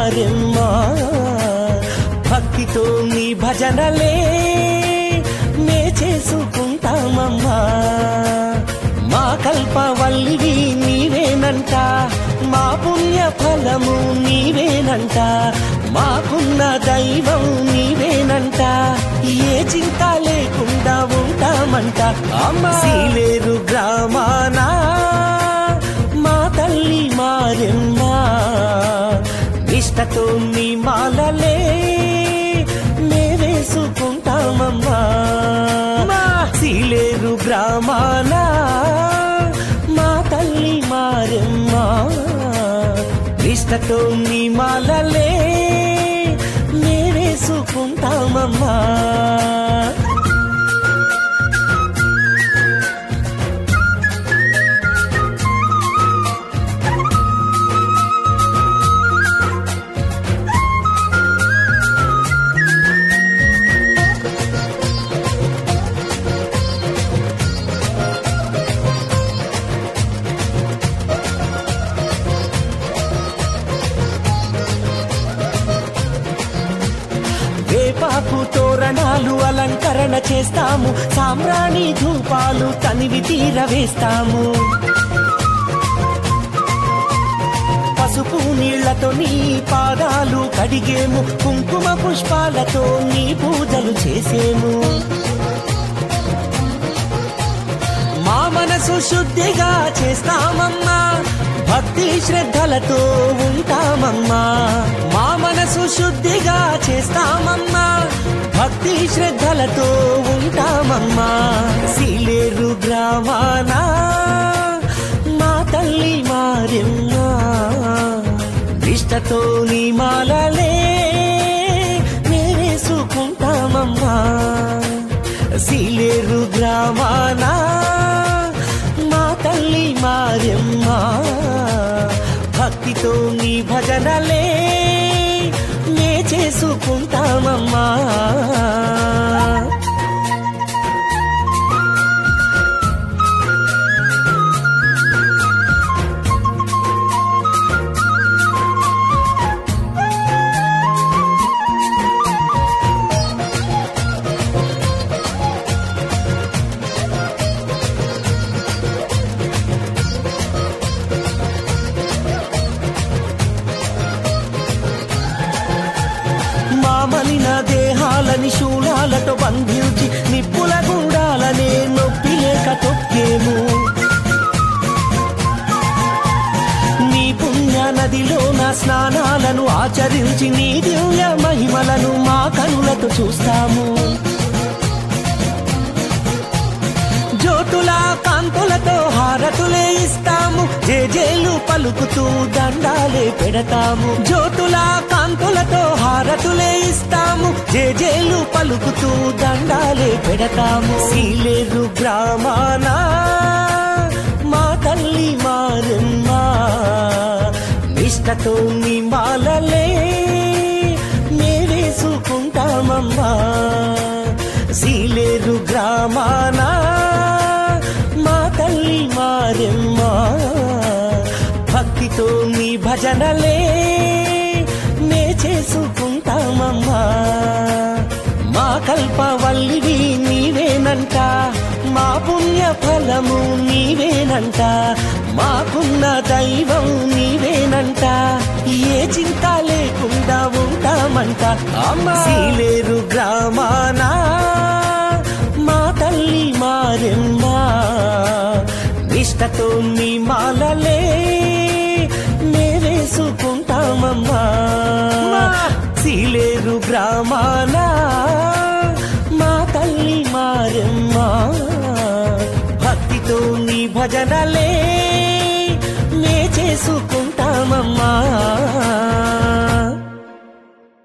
మారెమ్మా భక్తితో నీ భజనలే నే చేసుకుంటామమ్మా మా కల్పవల్లివి నీవేనంట మా పుణ్య ఫలము నీవేనంట మాకున్న దైవం నీవేనంట ఏ చింత లేకుండా ఉంటామంట అమ్మ సీలేరు గ్రామానా మా తల్లి మారెమ్మా నిష్టతో నీ మాలలే నే వేసుకుంటామమ్మా మా సీలేరు గ్రామాన మా తల్లి మారెమ్మా నిష్టతో నీ మాలలే నే వేసుకుంటామమ్మా వేపాకు తోరణాలు అలంకరణ చేస్తాము సామ్రాణి ధూపాలు తనివి తీర వేస్తాము పసుపు నీళ్లతో నీ పాదాలు కడిగేము కుంకుమ పుష్పాలతో నీ పూజలు చేసేము మా మనసు శుద్ధిగా చేస్తామమ్మా భక్తి శ్రద్ధలతో ఉంటామమ్మా మా మనసు శుద్ధిగా చేస్తామమ్మా భక్తి శ్రద్ధలతో ఉంటామమ్మా సీలేరు గ్రామాన మా తల్లి మారెమ్మా నిష్టతో నీ మాలలే నేనేసుకుంటామమ్మా సీలేరు గ్రామాన మా తల్లి మారెమ్మా భక్తితో నీ భజనలే నే చేసుకుంటామమ్మా మామలిన దేహాలని శూలాలతో బంధించి నిప్పుల గుండాలనే నొప్పి లేక తొక్కేము నీ పుణ్య నదిలో నా స్నానాలను ఆచరించి నీ దివ్య మహిమలను మా కనులతో చూస్తాము జ్యోతుల కాంతులతో హారతులే ఇస్తాము జేజేలు పలుకుతూ దండాలే పెడతాము జ్యోతుల కాంతులతో హారతులే ఇస్తాము జేజేలు పలుకుతూ దండాలే పెడతాము సీలేరు గ్రామాన మా తల్లి మారమ్మా నిష్టతో నీ మాలలే నే వేసుకుంటామమ్మా సీలేరు గ్రామాన మా తల్లి మారెమ్మా భక్తితో నీ భజనలే నే చేసుకుంటామమ్మా మా కల్పవల్లివి నీవేనంట మా పుణ్య ఫలము నీవేనంట మాకున్న దైవం నీవేనంట ఏ చింత లేకుండా ఉంటామంట అమ్మ సీలేరు గ్రామాన మా తల్లి మారెమ్మా నిష్టతో నీ మాలలే నే వేసుకుంటామమ్మా సీలేరు గ్రామాన మా తల్లి మారెమ్మా భక్తితో నీ భజనలే నే చేసుకుంటామమ్మా